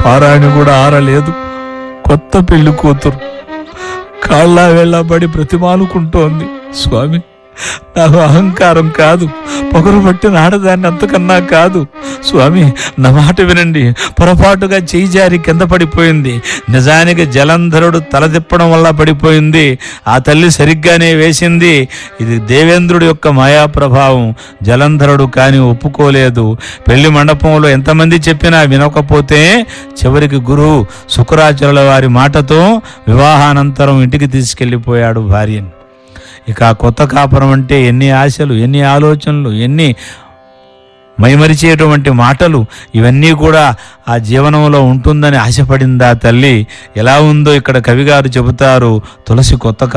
పారాయణ కూడా ఆరలేదు కొత్త పెళ్లి కూతురు కాళ్ళ వెళ్ళబడి ప్రతిమానుకుంటోంది స్వామి నాకు అహంకారం కాదు పొగరు పట్టిన ఆడదాన్ని అంతకన్నా కాదు స్వామి నా మాట వినండి పొరపాటుగా చేయి జారి కింద పడిపోయింది నిజానికి జలంధరుడు తల తిప్పడం వల్ల పడిపోయింది ఆ తల్లి సరిగ్గానే వేసింది ఇది దేవేంద్రుడి యొక్క మాయా ప్రభావం జలంధరుడు కానీ ఒప్పుకోలేదు పెళ్లి మండపంలో ఎంతమంది చెప్పినా వినకపోతే చివరికి గురువు శుక్రాచార్యుల వారి మాటతో వివాహానంతరం ఇంటికి తీసుకెళ్లిపోయాడు భార్యని ఇక ఆ కొత్త కాపురం అంటే ఎన్ని ఆశలు ఎన్ని ఆలోచనలు ఎన్ని మైమరిచేటువంటి మాటలు ఇవన్నీ కూడా ఆ జీవనంలో ఉంటుందని ఆశపడిందా తల్లి ఎలా ఉందో ఇక్కడ కవిగారు చెబుతారు తులసి కొత్త